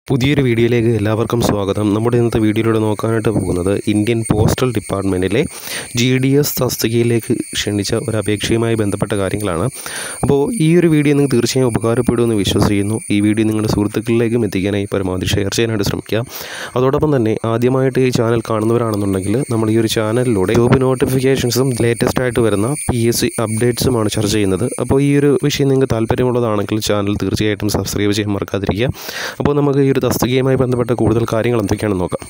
പുതിയൊരു വീഡിയോയിലേക്ക് എല്ലാവർക്കും സ്വാഗതം നമ്മുടെ ഇന്നത്തെ വീഡിയോയിലൂടെ നോക്കാനായിട്ട് പോകുന്നത് ഇന്ത്യൻ പോസ്റ്റൽ ഡിപ്പാർട്ട്മെൻറ്റിലെ ജി ഡി എസ് തസ്തികയിലേക്ക് ക്ഷണിച്ച ഒരു അപേക്ഷയുമായി ബന്ധപ്പെട്ട കാര്യങ്ങളാണ് അപ്പോൾ ഈ ഒരു വീഡിയോ നിങ്ങൾക്ക് തീർച്ചയായും ഉപകാരപ്പെടുമെന്ന് വിശ്വസിക്കുന്നു ഈ വീഡിയോ നിങ്ങളുടെ സുഹൃത്തുക്കളിലേക്കും എത്തിക്കാനായി പരമാവധി ഷെയർ ചെയ്യാനായിട്ട് ശ്രമിക്കുക അതോടൊപ്പം തന്നെ ആദ്യമായിട്ട് ഈ ചാനൽ കാണുന്നവരാണെന്നുണ്ടെങ്കിൽ നമ്മൾ ഈ ഒരു ചാനലിലൂടെ ജോബ് നോട്ടിഫിക്കേഷൻസും ലേറ്റസ്റ്റ് ആയിട്ട് വരുന്ന പി എസ് സി അപ്ഡേറ്റ്സുമാണ് ചർച്ച ചെയ്യുന്നത് അപ്പോൾ ഈ ഒരു വിഷയം നിങ്ങൾക്ക് താല്പര്യമുള്ളതാണെങ്കിൽ ചാനൽ തീർച്ചയായിട്ടും സബ്സ്ക്രൈബ് ചെയ്യാൻ മറക്കാതിരിക്കുക അപ്പോൾ നമുക്ക് ഈ ഒരു തസ്തികയുമായി ബന്ധപ്പെട്ട കൂടുതൽ കാര്യങ്ങൾ എന്തൊക്കെയാണെന്ന് നോക്കാം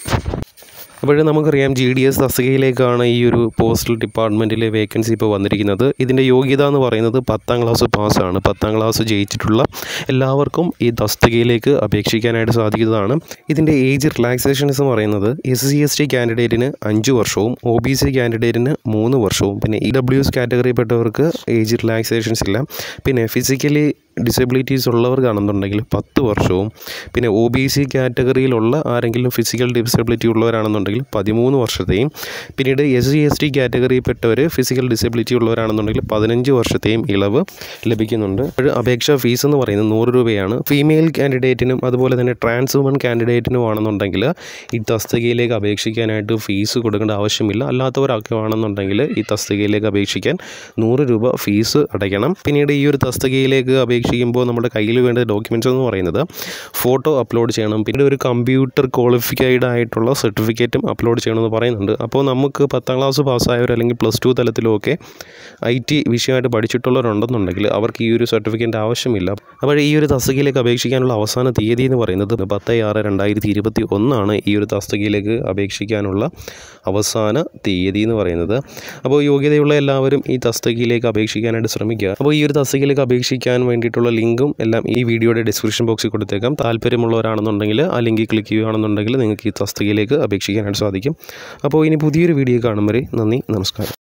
അപ്പോൾ നമുക്കറിയാം ജി ഡി എസ് തസ്തികയിലേക്കാണ് ഈ ഒരു പോസ്റ്റൽ ഡിപ്പാർട്ട്മെൻറ്റിലെ വേക്കൻസി ഇപ്പോൾ വന്നിരിക്കുന്നത് ഇതിൻ്റെ യോഗ്യത എന്ന് പറയുന്നത് പത്താം ക്ലാസ് പാസ്സാണ് പത്താം ക്ലാസ് ജയിച്ചിട്ടുള്ള എല്ലാവർക്കും ഈ തസ്തികയിലേക്ക് അപേക്ഷിക്കാനായിട്ട് സാധിക്കുന്നതാണ് ഇതിൻ്റെ ഏജ് റിലാക്സേഷൻസ് എന്ന് പറയുന്നത് എസ് സി എസ് ടി കാൻഡിഡേറ്റിന് അഞ്ച് വർഷവും ഒ ബി സി കാൻഡിഡേറ്റിന് മൂന്ന് വർഷവും പിന്നെ ഇ ഡബ്ല്യു എസ് കാറ്റഗറിയിൽപ്പെട്ടവർക്ക് ഏജ് റിലാക്സേഷൻസ് ഇല്ല പിന്നെ ഫിസിക്കലി ഡിസബിലിറ്റീസ് ഉള്ളവർക്കാണെന്നുണ്ടെങ്കിൽ പത്ത് വർഷവും പിന്നെ ഒ ബി സി കാറ്റഗറിയിലുള്ള ആരെങ്കിലും ഫിസിക്കൽ ഡിസബിലിറ്റി ഉള്ളവരാണെന്നുണ്ടെങ്കിൽ പതിമൂന്ന് വർഷത്തെയും പിന്നീട് എസ് സി എസ് ടി കാറ്റഗറിയിൽപ്പെട്ടവർ ഫിസിക്കൽ ഡിസബിലിറ്റി ഉള്ളവരാണെന്നുണ്ടെങ്കിൽ പതിനഞ്ച് വർഷത്തെയും ഇളവ് ലഭിക്കുന്നുണ്ട് അപ്പോൾ അപേക്ഷാ ഫീസ് എന്ന് പറയുന്നത് നൂറ് രൂപയാണ് ഫീമെയിൽ കാൻഡിഡേറ്റിനും അതുപോലെ തന്നെ ട്രാൻസ് വുമൺ കാൻഡിഡേറ്റിനും ആണെന്നുണ്ടെങ്കിൽ ഈ തസ്തികയിലേക്ക് അപേക്ഷിക്കാനായിട്ട് ഫീസ് കൊടുക്കേണ്ട ആവശ്യമില്ല അല്ലാത്തവരൊക്കെ ആണെന്നുണ്ടെങ്കിൽ ഈ തസ്തികയിലേക്ക് അപേക്ഷിക്കാൻ നൂറ് രൂപ ഫീസ് അടയ്ക്കണം പിന്നീട് ഈ ഒരു തസ്തികയിലേക്ക് അപേക്ഷിക്കുമ്പോൾ നമ്മുടെ കയ്യിൽ വേണ്ട ഡോക്യുമെൻറ്റ്സ് എന്ന് പറയുന്നത് ഫോട്ടോ അപ്ലോഡ് ചെയ്യണം പിന്നെ ഒരു കമ്പ്യൂട്ടർ ക്വാളിഫൈഡ് ആയിട്ടുള്ള സർട്ടിഫിക്കറ്റും അപ്ലോഡ് ചെയ്യണമെന്ന് പറയുന്നുണ്ട് അപ്പോൾ നമുക്ക് പത്താം ക്ലാസ് പാസ്സായവർ അല്ലെങ്കിൽ പ്ലസ് ടു തലത്തിലൊക്കെ ഐ ടി വിഷയമായിട്ട് പഠിച്ചിട്ടുള്ളവരുണ്ടെന്നുണ്ടെങ്കിൽ അവർക്ക് ഈ ഒരു സർട്ടിഫിക്കറ്റ് ആവശ്യമില്ല അപ്പോൾ ഈ ഒരു തസ്തികയിലേക്ക് അപേക്ഷിക്കാനുള്ള അവസാന തീയതി എന്ന് പറയുന്നത് പത്ത് ആറ് രണ്ടായിരത്തി ഇരുപത്തി ഒന്നാണ് ഈ ഒരു തസ്തികയിലേക്ക് അപേക്ഷിക്കാനുള്ള അവസാന തീയതി എന്ന് പറയുന്നത് അപ്പോൾ യോഗ്യതയുള്ള എല്ലാവരും ഈ തസ്തികയിലേക്ക് അപേക്ഷിക്കാനായിട്ട് ശ്രമിക്കുക അപ്പോൾ ഈ ഒരു തസ്തികയിലേക്ക് അപേക്ഷിക്കാൻ വേണ്ടിയിട്ടുള്ള ലിങ്കും എല്ലാം ഈ വീഡിയോയുടെ ഡിസ്ക്രിപ്ഷൻ ബോക്സിൽ കൊടുത്തേക്കാം താല്പര്യമുള്ളവരാണെന്നുണ്ടെങ്കിൽ ആ ലിങ്കിൽ ക്ലിക്ക് ചെയ്യുകയാണെന്നുണ്ടെങ്കിൽ നിങ്ങൾക്ക് ഈ തസ്തികയിലേക്ക് അപേക്ഷിക്കാനായിട്ട് സാധിക്കും അപ്പോൾ ഇനി പുതിയൊരു വീഡിയോ കാണും വരെ നന്ദി നമസ്കാരം